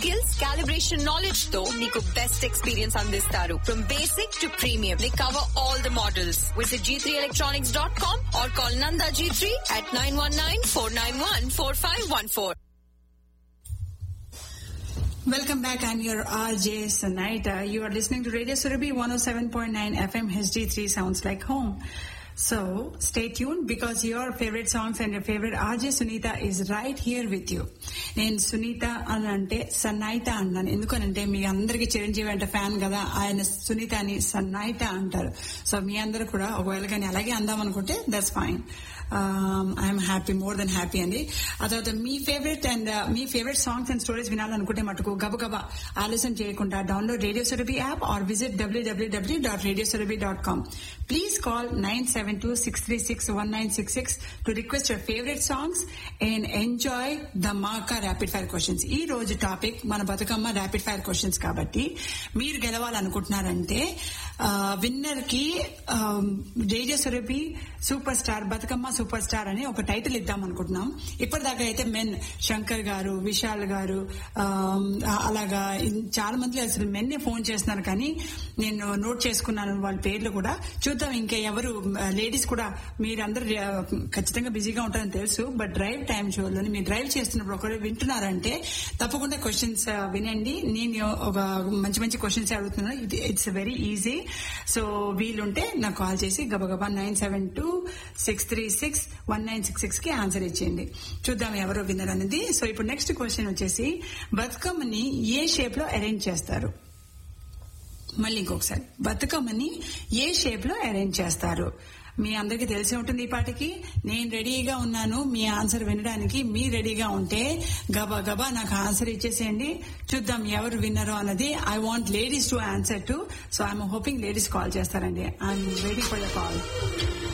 Skills calibration knowledge తో మీకు best experience అందిస్తారు from basic to premium they cover all the models visit G three electronics dot com or call Nanda G three at nine one nine four nine one four five one four Welcome back. I'm your RJ Sanaita. You are listening to Radio Surabhi 107.9 FM HD3 sounds like home. So stay tuned because your favorite songs and your favorite RJ Sunita is right here with you. నేను సునీత అని అంటే సన్నాయిత అన్నాను ఎందుకనంటే మీ అందరికి చిరంజీవి అంటే fan కదా ఆయన సునీత అని సన్నాయిత అంటారు సో మీ అందరూ కూడా ఒకవేళ కానీ అలాగే అందాం అనుకుంటే that's fine I'm happy more than happy అండి ఆ తర్వాత మీ ఫేవరెట్ అండ్ మీ ఫేవరెట్ సాంగ్స్ అండ్ స్టోరీస్ వినాలనుకుంటే మటుకు గబగబా ఆలస్యం చేయకుండా download radio Surabhi app or visit W W W dot radio Surabhi dot com please call nine seven two six three six one nine six six to request your favourite songs and enjoy the మాకా rapid fire questions ఈ రోజు topic మన Bathukamma rapid fire questions కాబట్టి మీరు గెలవాలనుకుంటున్నారంటే winner కి radio Surabhi super star Bathukamma super star అని ఒక టైటిల్ ఇద్దాం అనుకుంటున్నాం ఇప్పటిదాకా అయితే మెన్ శంకర్ గారు విశాల్ గారు అలాగా చాలా మంది అసలు మెన్నే ఫోన్ చేస్తున్నారు కానీ నేను నోట్ చేసుకున్నాను వాళ్ళ పేర్లు కూడా చూద్దాం ఇంకా ఎవరు లేడీస్ కూడా మీరందరూ ఖచ్చితంగా బిజీగా ఉంటారని తెలుసు బట్ డ్రైవ్ టైం షోలోని మీరు డ్రైవ్ చేస్తున్నప్పుడు ఒకరు వింటున్నారంటే తప్పకుండా క్వశ్చన్స్ వినండి నేను ఒక మంచి మంచి క్వశ్చన్స్ అడుగుతున్నాను ఇట్స్ వెరీ ఈజీ సో వీలుంటే నాకు కాల్ చేసి గబగబా nine seven two six three six one nine six six కి ఆన్సర్ ఇచ్చేయండి చూద్దాం ఎవరో విన్నర్ అనేది సో ఇప్పుడు నెక్స్ట్ క్వశ్చన్ వచ్చేసి బతుకమ్మని ఏ షేప్ లో అరేంజ్ చేస్తారు మళ్ళీ ఇంకొకసారి బతుకమ్మని ఏ షేప్ లో అరేంజ్ చేస్తారు మీ అందరికి తెలిసి ఉంటుంది ఈ పాటికి నేను రెడీగా ఉన్నాను మీ ఆన్సర్ వినడానికి మీ రెడీగా ఉంటే గబా గబా నాకు ఆన్సర్ ఇచ్చేసేయండి చూద్దాం ఎవరు విన్నరో అన్నది I want ladies to answer too so I'm hoping ladies call చేస్తారండి I'm waiting for the call